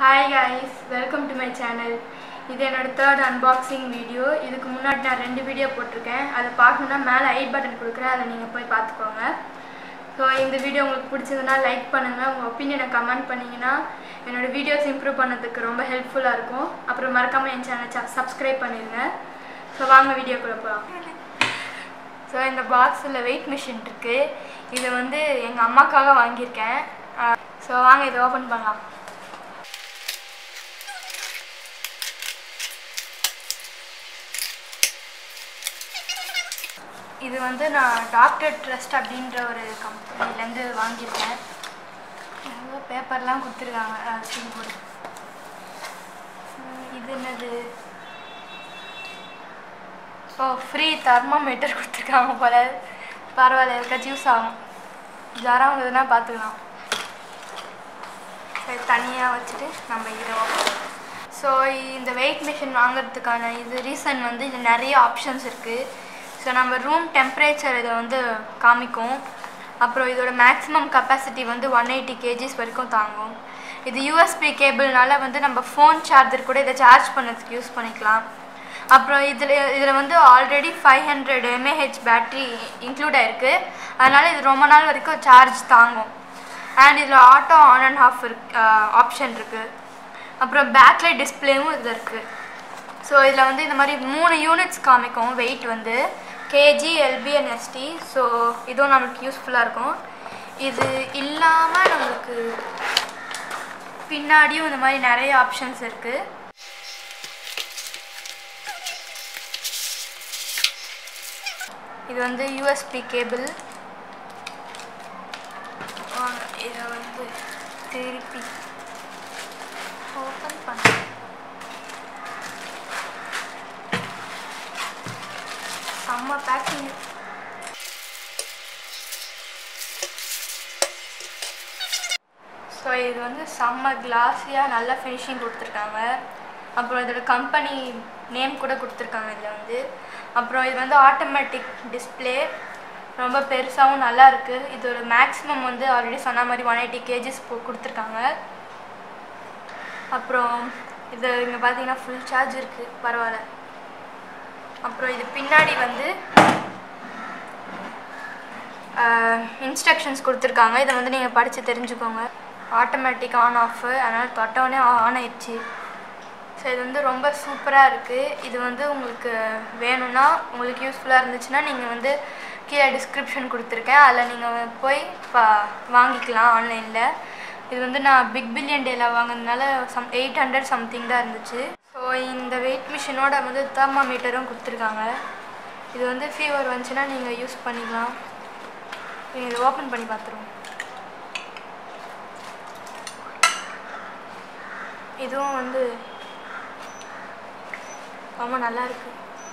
hi guys welcome to my channel இது என்னோட third unboxing video இதுக்கு முன்னாடி நான் ரெண்டு வீடியோ போட்டிருக்கேன் அதை பார்க்கணுன்னா மேலே ஐ பட்டன் கொடுக்குறேன் அதை நீங்கள் போய் பார்த்துக்கோங்க ஸோ இந்த வீடியோ உங்களுக்கு பிடிச்சதுன்னா லைக் பண்ணுங்கள் உங்கள் ஒப்பீனியனை கமெண்ட் பண்ணிங்கன்னா என்னோட வீடியோஸ் இம்ப்ரூவ் பண்ணதுக்கு ரொம்ப ஹெல்ப்ஃபுல்லாக இருக்கும் அப்புறம் மறக்காமல் என் சேனல் சப்ஸ்கிரைப் பண்ணிடுங்க ஸோ வாங்க வீடியோக்குள்ளே போகலாம் ஸோ இந்த பாக்ஸில் வெயிட் மிஷின் இருக்குது இது வந்து எங்கள் அம்மாக்காக வாங்கியிருக்கேன் ஸோ வாங்க இதை ஓப்பன் பண்ணலாம் இது வந்து நான் டாக்டர் ட்ரஸ்ட் அப்படின்ற ஒரு கம்பெனிலேருந்து வாங்கியிருக்கேன் ஏதோ பேப்பர்லாம் கொடுத்துருக்காங்க ஸ்டீல் போர்டு இது என்னது ஓ ஃப்ரீ தெர்மோமீட்டர் கொடுத்துருக்காங்க போல பரவாயில்ல யாருக்காச்சும் யூஸ் ஆகும் ஜரம் வந்ததுன்னா பார்த்துக்கலாம் சரி தனியாக வச்சுட்டு நம்ம இதை ஸோ இந்த வெயிட் மிஷின் வாங்குறதுக்கான இது ரீசன் வந்து இது நிறைய ஆப்ஷன்ஸ் இருக்குது ஸோ நம்ம ரூம் டெம்பரேச்சர் இதை வந்து காமிக்கும் அப்புறம் இதோட மேக்ஸிமம் கெப்பாசிட்டி வந்து ஒன் எயிட்டி கேஜிஸ் வரைக்கும் தாங்கும் இது யூஎஸ்பி கேபிள்னால வந்து நம்ம ஃபோன் சார்ஜர் கூட இதை சார்ஜ் பண்ணதுக்கு யூஸ் பண்ணிக்கலாம் அப்புறம் இதில் இதில் வந்து already five hundred mAh battery include ஆயிருக்கு அதனால் இது ரொம்ப நாள் வரைக்கும் சார்ஜ் தாங்கும் அண்ட் இதில் ஆட்டோ ஆன் அண்ட் ஆஃப் இருக்கு ஆப்ஷன் இருக்குது அப்புறம் பேக்லைட் டிஸ்பிளேவும் இதில் இருக்குது ஸோ இதில் வந்து இந்த மாதிரி மூணு யூனிட்ஸ் காமிக்கும் வெயிட் வந்து KG LB and ST so இதுவும் நம்மளுக்கு யூஸ்ஃபுல்லாக இருக்கும் இது இல்லாமல் நம்மளுக்கு பின்னாடியும் இந்த மாதிரி நிறைய ஆப்ஷன்ஸ் இருக்குது இது வந்து யூஎஸ்பி கேபிள் இதை வந்து திருப்பி ஓப்பன் பண்ண செம்ம பேக்கிங் ஸோ இது வந்து செம்ம கிளாஸியாக நல்ல ஃபினிஷிங் கொடுத்துருக்காங்க அப்புறம் இதோட கம்பெனி நேம் கூட கொடுத்துருக்காங்க இதில் வந்து அப்புறம் இது வந்து ஆட்டோமேட்டிக் டிஸ்பிளே ரொம்ப பெருசாகவும் நல்லா இருக்குது இதோட மேக்ஸிமம் வந்து ஆல்ரெடி சொன்ன மாதிரி ஒன் எயிட்டி கேஜிஸ் கொடுத்துருக்காங்க அப்புறம் இது இங்கே பார்த்தீங்கன்னா ஃபுல் சார்ஜ் இருக்குது பரவாயில்ல அப்புறம் இது பின்னாடி வந்து இன்ஸ்ட்ரக்ஷன்ஸ் கொடுத்துருக்காங்க இதை வந்து நீங்கள் படித்து தெரிஞ்சுக்கோங்க ஆட்டோமேட்டிக் ஆன் ஆஃப் அதனால் தொட்டவுடனே ஆன் ஆயிடுச்சு ஸோ இது வந்து ரொம்ப சூப்பராக இருக்குது இது வந்து உங்களுக்கு வேணும்னா உங்களுக்கு யூஸ்ஃபுல்லாக இருந்துச்சுன்னா நீங்கள் வந்து கீழே டிஸ்கிரிப்ஷன் கொடுத்துருக்கேன் அதில் நீங்கள் போய் பா வாங்கிக்கலாம் ஆன்லைனில் இது வந்து நான் பிக் பில்லியன் டேல வாங்கினதுனால சம் எயிட் ஹண்ட்ரட் சம்திங் தான் இருந்துச்சு ஸோ இந்த வெயிட் மிஷினோட வந்து தெர்மாமீட்டரும் கொடுத்துருக்காங்க இது வந்து ஃபீவர் வந்துச்சுன்னா நீங்கள் யூஸ் பண்ணிக்கலாம் நீங்கள் இதை ஓப்பன் பண்ணி பார்த்துருவோம் இதுவும் வந்து ரொம்ப நல்லா இருக்கு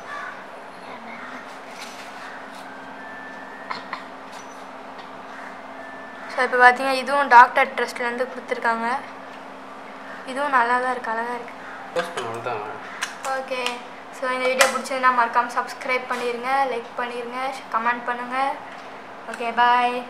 ஸோ இப்போ பார்த்தீங்கன்னா இதுவும் டாக்டர் ட்ரஸ்ட்லேருந்து கொடுத்துருக்காங்க இதுவும் நல்லா தான் இருக்குது அழகாக இருக்குது க்ளோஸ் பண்ண அவ்வளோதான் ஓகே ஸோ இந்த வீடியோ பிடிச்சதுன்னா மறக்காமல் சப்ஸ்கிரைப் பண்ணிடுங்க லைக் பண்ணிடுங்க கமெண்ட் பண்ணுங்கள் ஓகே பாய்